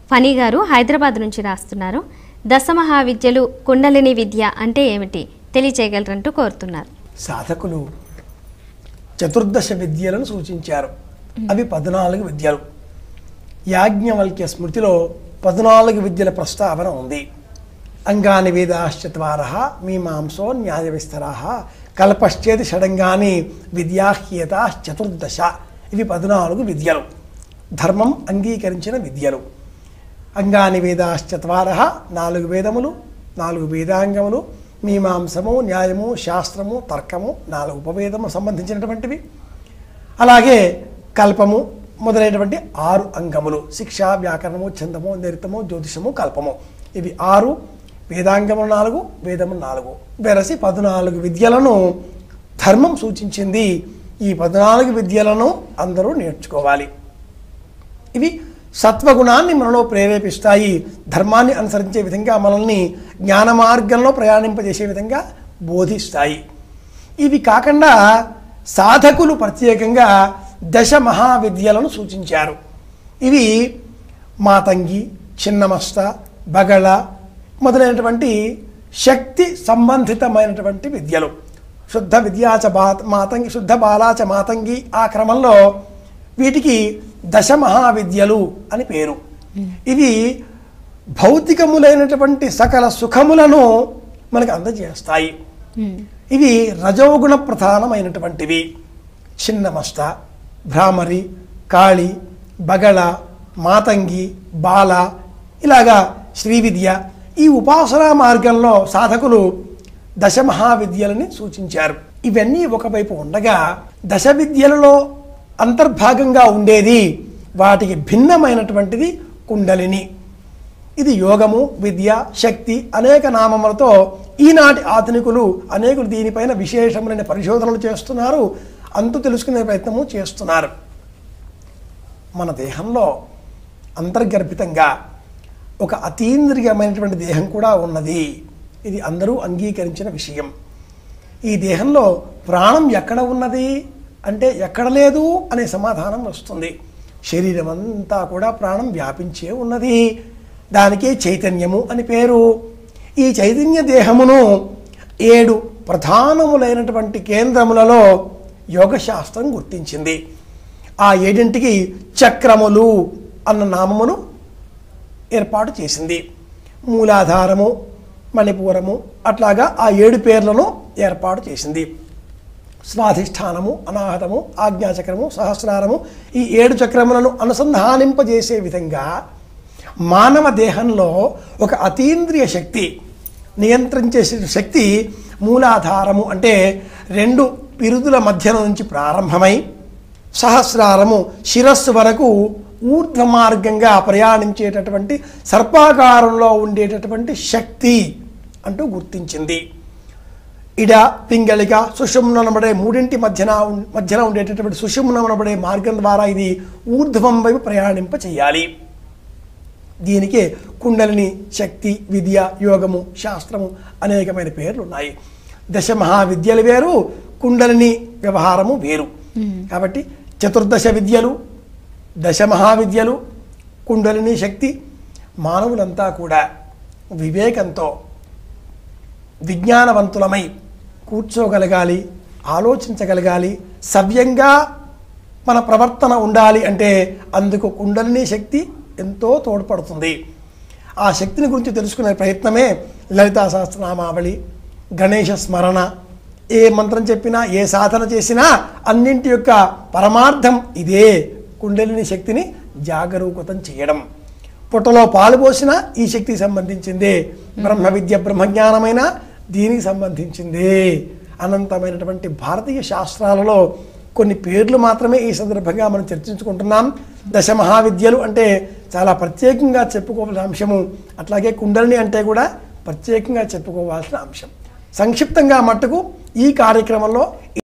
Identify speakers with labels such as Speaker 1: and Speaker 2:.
Speaker 1: funny గారు హైదరాబాద్ నుంచి రాస్తున్నారు దశమహా విద్యలు కుండలిని విద్య అంటే ఏమిటి తెలియచేయగలరంటూ కోరుతున్నారు
Speaker 2: సాధకులు చతుర్దశ విద్యలను సూచించారు అవి పద్నాలుగు విద్యలు యాజ్ఞవల్క్య స్మృతిలో పద్నాలుగు విద్యల ప్రస్తావన ఉంది అంగాని వేదాశ్చత్వార మీమాంసో న్యాయ విస్తరా కల్పశ్చేతి షడంగాని విద్యాహ్యేత చతుర్దశ ఇవి పద్నాలుగు విద్యలు ధర్మం అంగీకరించిన విద్యలు అంగాని వేదాశ్చత్వార నాలుగు వేదములు నాలుగు వేదాంగములు మీమాంసము న్యాయము శాస్త్రము తర్కము నాలుగు ఉపవేదము సంబంధించినటువంటివి అలాగే కల్పము మొదలైనటువంటి ఆరు అంగములు శిక్ష వ్యాకరణము ఛందము నిరితము జ్యోతిషము కల్పము ఇవి ఆరు వేదాంగములు నాలుగు వేదము నాలుగు వెరసి పద్నాలుగు విద్యలను ధర్మం సూచించింది ఈ పద్నాలుగు విద్యలను అందరూ నేర్చుకోవాలి ఇవి సత్వగుణాన్ని మనలో ప్రేరేపిస్తాయి ధర్మాన్ని అనుసరించే విధంగా మనల్ని జ్ఞాన మార్గంలో ప్రయాణింపజేసే విధంగా బోధిస్తాయి ఇవి కాకుండా సాధకులు ప్రత్యేకంగా దశ మహావిద్యలను సూచించారు ఇవి మాతంగి చిన్నమస్త బగళ మొదలైనటువంటి శక్తి సంబంధితమైనటువంటి విద్యలు శుద్ధ విద్యాచ బా మాతంగి శుద్ధ బాలాచ మాతంగి ఆ క్రమంలో వీటికి దశ మహావిద్యలు అని పేరు ఇవి భౌతికములైనటువంటి సకల సుఖములను మనకు అందజేస్తాయి ఇవి రజోగుణ ప్రధానమైనటువంటివి చిన్నమస్త భ్రామరి కాళి బగళ మాతంగి బాల ఇలాగా శ్రీ విద్య ఈ ఉపాసనా మార్గంలో సాధకులు దశ మహావిద్యలని సూచించారు ఇవన్నీ ఒకవైపు ఉండగా దశ విద్యలలో అంతర్భాగంగా ఉండేది వాటికి భిన్నమైనటువంటిది కుండలిని ఇది యోగము విద్య శక్తి అనేక నామములతో ఈనాటి ఆధునికులు అనేకులు దీనిపైన విశేషమైన పరిశోధనలు చేస్తున్నారు అంతు తెలుసుకునే ప్రయత్నము చేస్తున్నారు మన దేహంలో అంతర్గర్భితంగా ఒక అతీంద్రియమైనటువంటి దేహం కూడా ఉన్నది ఇది అందరూ అంగీకరించిన విషయం ఈ దేహంలో ప్రాణం ఎక్కడ ఉన్నది అంటే ఎక్కడ లేదు అనే సమాధానం వస్తుంది శరీరం అంతా కూడా ప్రాణం వ్యాపించే ఉన్నది దానికే చైతన్యము అని పేరు ఈ చైతన్య దేహమును ఏడు ప్రధానములైనటువంటి కేంద్రములలో యోగశాస్త్రం గుర్తించింది ఆ ఏడింటికి చక్రములు అన్న నామమును ఏర్పాటు చేసింది మూలాధారము మణిపూరము అట్లాగా ఆ ఏడు పేర్లను ఏర్పాటు చేసింది స్వాధిష్టానము అనాహతము ఆజ్ఞాచక్రము సహస్రారము ఈ ఏడు చక్రములను అనుసంధానింపజేసే విధంగా మానవ దేహంలో ఒక అతీంద్రియ శక్తి నియంత్రించే శక్తి మూలాధారము అంటే రెండు పిరుదుల మధ్యన నుంచి ప్రారంభమై సహస్రారము శిరస్సు వరకు ఊర్ధ్వ మార్గంగా ప్రయాణించేటటువంటి సర్పాకారంలో ఉండేటటువంటి శక్తి అంటూ గుర్తించింది ఇడ పింగళిక సుషుమ్ననబడే మూడింటి మధ్యన ఉం- మధ్యన ఉండేటటువంటి సుషుమ్ననబడే మార్గం ద్వారా ఇది ఊర్ధ్వం వైపు ప్రయాణింప చేయాలి దీనికే కుండలిని శక్తి విద్య యోగము శాస్త్రము అనేకమైన పేర్లు ఉన్నాయి దశ మహావిద్యలు వేరు కుండలిని వ్యవహారము వేరు కాబట్టి చతుర్దశ విద్యలు దశ మహావిద్యలు కుండలిని శక్తి మానవులంతా కూడా వివేకంతో విజ్ఞానవంతులమై కూర్చోగలగాలి ఆలోచించగలగాలి సవ్యంగా మన ప్రవర్తన ఉండాలి అంటే అందుకు కుండలిని శక్తి ఎంతో తోడ్పడుతుంది ఆ శక్తిని గురించి తెలుసుకునే ప్రయత్నమే లలితా సహస్రనామావళి గణేష స్మరణ ఏ మంత్రం చెప్పినా ఏ సాధన చేసినా అన్నింటి యొక్క పరమార్థం ఇదే కుండలిని శక్తిని జాగరూకతం చేయడం పుట్టలో పాలు పోసిన ఈ శక్తికి సంబంధించిందే బ్రహ్మ విద్య బ్రహ్మజ్ఞానమైన దీనికి సంబంధించిందే అనంతమైనటువంటి భారతీయ శాస్త్రాలలో కొన్ని పేర్లు మాత్రమే ఈ సందర్భంగా మనం చర్చించుకుంటున్నాం దశ మహావిద్యలు అంటే చాలా ప్రత్యేకంగా చెప్పుకోవాల్సిన అంశము అట్లాగే కుండలిని అంటే కూడా ప్రత్యేకంగా చెప్పుకోవాల్సిన అంశం సంక్షిప్తంగా మట్టుకు ఈ కార్యక్రమంలో